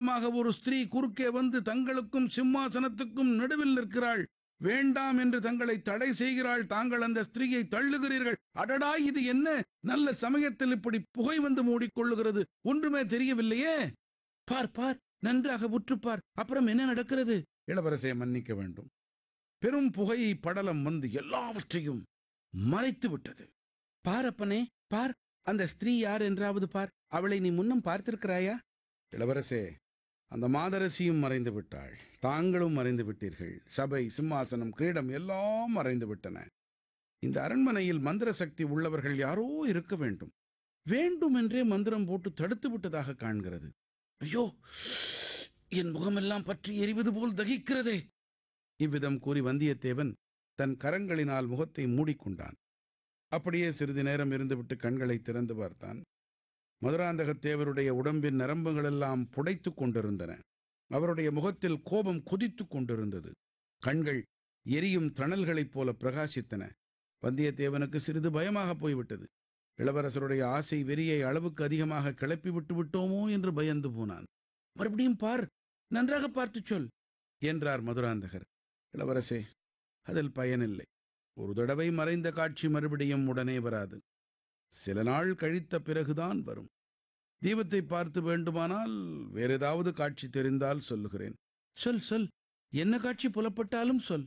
காலமாக ஒரு ஸ்திரீ குறுக்கே வந்து தங்களுக்கும் சிம்மாசனத்துக்கும் நடுவில் நிற்கிறாள் வேண்டாம் என்று தங்களை தடை செய்கிறாள் தாங்கள் அந்த ஸ்திரீயை தள்ளுகிறீர்கள் அடடா இது என்ன நல்ல சமயத்தில் இப்படி புகை வந்து மூடிக்கொள்ளுகிறது ஒன்றுமே தெரியவில்லையே பார் பார் நன்றாக உற்றுப்பார் அப்புறம் என்ன நடக்கிறது இளவரசை மன்னிக்க வேண்டும் பெரும் புகை படலம் வந்து எல்லாவற்றையும் மறைத்து விட்டது பாரப்பனே பார் அந்த ஸ்திரீ யார் என்றாவது பார் அவளை நீ முன்னம் பார்த்திருக்கிறாயா இளவரசே அந்த மாதரசியும் மறைந்து விட்டாள் தாங்களும் மறைந்து விட்டீர்கள் சபை சிம்மாசனம் கிரீடம் எல்லாம் மறைந்து விட்டன இந்த அரண்மனையில் மந்திர சக்தி உள்ளவர்கள் யாரோ இருக்க வேண்டும் வேண்டுமென்றே மந்திரம் போட்டு தடுத்து விட்டதாக காண்கிறது ஐயோ என் முகமெல்லாம் பற்றி எரிவது போல் தகிக்கிறதே இவ்விதம் கூறி வந்தியத்தேவன் தன் கரங்களினால் முகத்தை மூடிக்கொண்டான் அப்படியே சிறிது நேரம் இருந்துவிட்டு கண்களை திறந்து பார்த்தான் மதுராந்தகத்தேவருடைய உடம்பின் நரம்புகளெல்லாம் புடைத்துக் கொண்டிருந்தன அவருடைய முகத்தில் கோபம் கொதித்துக் கொண்டிருந்தது கண்கள் எரியும் தணல்களைப் போல பிரகாசித்தன வந்தியத்தேவனுக்கு சிறிது பயமாக போய்விட்டது இளவரசருடைய ஆசை வெறியை அளவுக்கு அதிகமாக கிளப்பி விட்டு விட்டோமோ என்று பயந்து போனான் மறுபடியும் பார் நன்றாக பார்த்துச் சொல் என்றார் மதுராந்தகர் இளவரசே அதில் பயனில்லை ஒரு தடவை மறைந்த காட்சி மறுபடியும் உடனே வராது சில நாள் கழித்த பிறகுதான் வரும் தீபத்தை பார்த்து வேண்டுமானால் வேற ஏதாவது காட்சி தெரிந்தால் சொல்லுகிறேன் சொல் சொல் என்ன காட்சி புலப்பட்டாலும் சொல்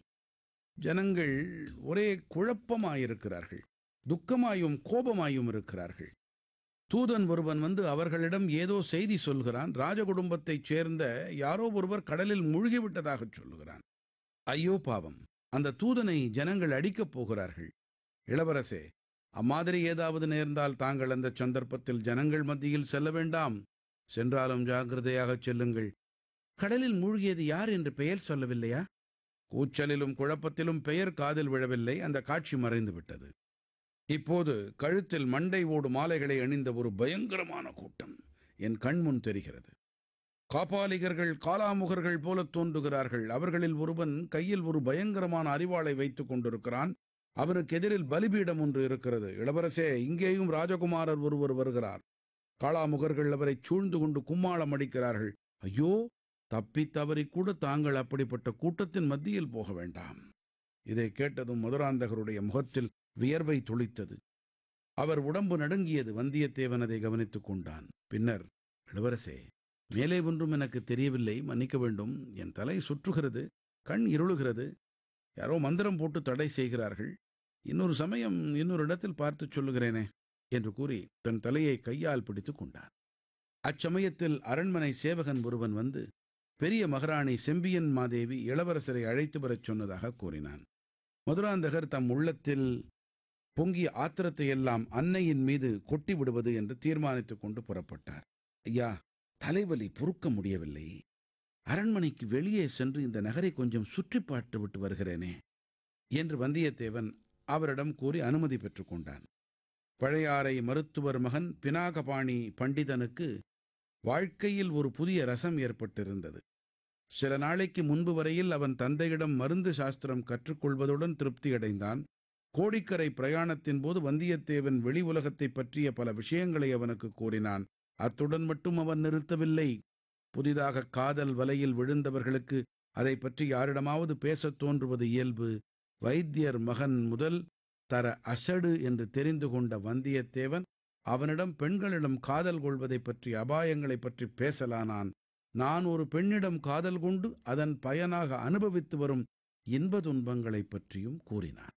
ஜனங்கள் ஒரே குழப்பமாயிருக்கிறார்கள் துக்கமாயும் கோபமாயும் இருக்கிறார்கள் தூதன் ஒருவன் வந்து அவர்களிடம் ஏதோ செய்தி சொல்கிறான் ராஜகுடும்பத்தைச் சேர்ந்த யாரோ ஒருவர் கடலில் மூழ்கிவிட்டதாகச் சொல்லுகிறான் ஐயோ பாவம் அந்த தூதனை ஜனங்கள் அடிக்கப் போகிறார்கள் இளவரசே அம்மாதிரி ஏதாவது நேர்ந்தால் தாங்கள் அந்த சந்தர்ப்பத்தில் ஜனங்கள் மத்தியில் செல்ல வேண்டாம் சென்றாலும் ஜாக்கிரதையாகச் செல்லுங்கள் கடலில் மூழ்கியது யார் என்று பெயர் சொல்லவில்லையா கூச்சலிலும் குழப்பத்திலும் பெயர் காதில் விழவில்லை அந்த காட்சி மறைந்து விட்டது இப்போது கழுத்தில் மண்டை ஓடு மாலைகளை அணிந்த ஒரு பயங்கரமான கூட்டம் என் கண்முன் தெரிகிறது காப்பாளிகர்கள் காலாமுகர்கள் போல தோன்றுகிறார்கள் அவர்களில் ஒருவன் கையில் ஒரு பயங்கரமான அரிவாளை வைத்துக் கொண்டிருக்கிறான் அவனுக்கு எதிரில் பலிபீடம் ஒன்று இருக்கிறது இளவரசே இங்கேயும் ராஜகுமாரர் ஒருவர் வருகிறார் காளாமுகர்கள் அவரை சூழ்ந்து கொண்டு கும்மாளம் அடிக்கிறார்கள் ஐயோ தப்பி தவறி கூட தாங்கள் அப்படிப்பட்ட கூட்டத்தின் மத்தியில் போக வேண்டாம் இதை கேட்டதும் மதுராந்தகருடைய முகத்தில் வியர்வை துளித்தது அவர் உடம்பு நடுங்கியது வந்தியத்தேவன் அதை கவனித்துக் கொண்டான் பின்னர் இளவரசே மேலே ஒன்றும் எனக்கு தெரியவில்லை மன்னிக்க வேண்டும் என் தலை சுற்றுகிறது கண் இருளுகிறது யாரோ மந்திரம் போட்டு தடை செய்கிறார்கள் இன்னொரு சமயம் இன்னொரு இடத்தில் பார்த்துச் சொல்லுகிறேனே என்று கூறி தன் தலையை கையால் பிடித்துக் கொண்டான் அச்சமயத்தில் அரண்மனை சேவகன் ஒருவன் வந்து பெரிய மகாராணி செம்பியன் மாதேவி இளவரசரை அழைத்து வரச் சொன்னதாக கூறினான் மதுராந்தகர் தம் உள்ளத்தில் பொங்கிய ஆத்திரத்தை எல்லாம் அன்னையின் மீது கொட்டி விடுவது என்று தீர்மானித்துக் கொண்டு புறப்பட்டார் ஐயா தலைவலி பொறுக்க முடியவில்லை அரண்மனைக்கு வெளியே சென்று இந்த நகரை கொஞ்சம் சுற்றி பார்த்து விட்டு வருகிறேனே என்று வந்தியத்தேவன் அவரிடம் கூறி அனுமதி பெற்றுக் கொண்டான் பழையாறை மருத்துவர் மகன் பினாகபாணி பண்டிதனுக்கு வாழ்க்கையில் ஒரு புதிய ரசம் ஏற்பட்டிருந்தது சில நாளைக்கு முன்பு வரையில் அவன் தந்தையிடம் மருந்து சாஸ்திரம் கற்றுக்கொள்வதுடன் திருப்தியடைந்தான் கோடிக்கரை பிரயாணத்தின் போது வந்தியத்தேவன் வெளி உலகத்தைப் பற்றிய பல விஷயங்களை அவனுக்கு கூறினான் அத்துடன் மட்டும் அவன் நிறுத்தவில்லை புதிதாக காதல் வலையில் விழுந்தவர்களுக்கு அதை பற்றி யாரிடமாவது பேசத் தோன்றுவது இயல்பு வைத்தியர் மகன் முதல் தர அசடு என்று தெரிந்து கொண்ட வந்தியத்தேவன் அவனிடம் பெண்களிடம் காதல் கொள்வதைப் பற்றி அபாயங்களைப் பற்றி பேசலானான் நான் ஒரு பெண்ணிடம் காதல் கொண்டு அதன் பயனாக அனுபவித்து வரும் இன்ப துன்பங்களைப் பற்றியும் கூறினான்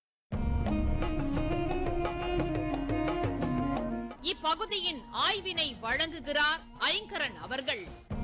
இப்பகுதியின் ஆய்வினை வழங்குகிறார் ஐங்கரன் அவர்கள்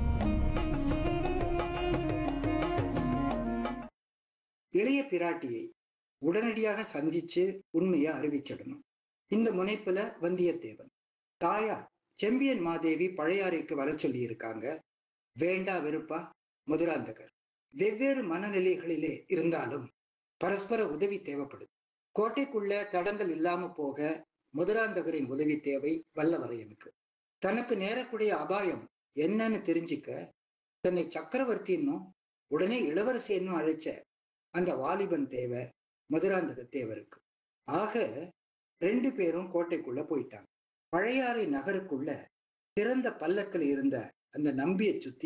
இளைய பிராட்டியை உடனடியாக சந்திச்சு உண்மையை அறிவிச்சிடணும் இந்த முனைப்புல வந்தியத்தேவன் தாயா செம்பியன் மாதேவி பழையாறைக்கு வர சொல்லி இருக்காங்க வேண்டா வெறுப்பா மதுராந்தகர் வெவ்வேறு மனநிலைகளிலே இருந்தாலும் பரஸ்பர உதவி தேவைப்படுது கோட்டைக்குள்ள தடங்கள் இல்லாம போக மதுராந்தகரின் உதவி தேவை வல்லவரையனுக்கு தனக்கு நேரக்கூடிய அபாயம் என்னன்னு தெரிஞ்சுக்க தன்னை சக்கரவர்த்தி என்னும் உடனே இளவரசி என்னும் அழைச்ச அந்த வாலிபன் தேவை மதுராந்தக தேவருக்கு ஆக ரெண்டு பேரும் கோட்டைக்குள்ள போயிட்டாங்க பழையாறை நகருக்குள்ள திறந்த பல்லக்கில் இருந்த அந்த நம்பியை சுத்தி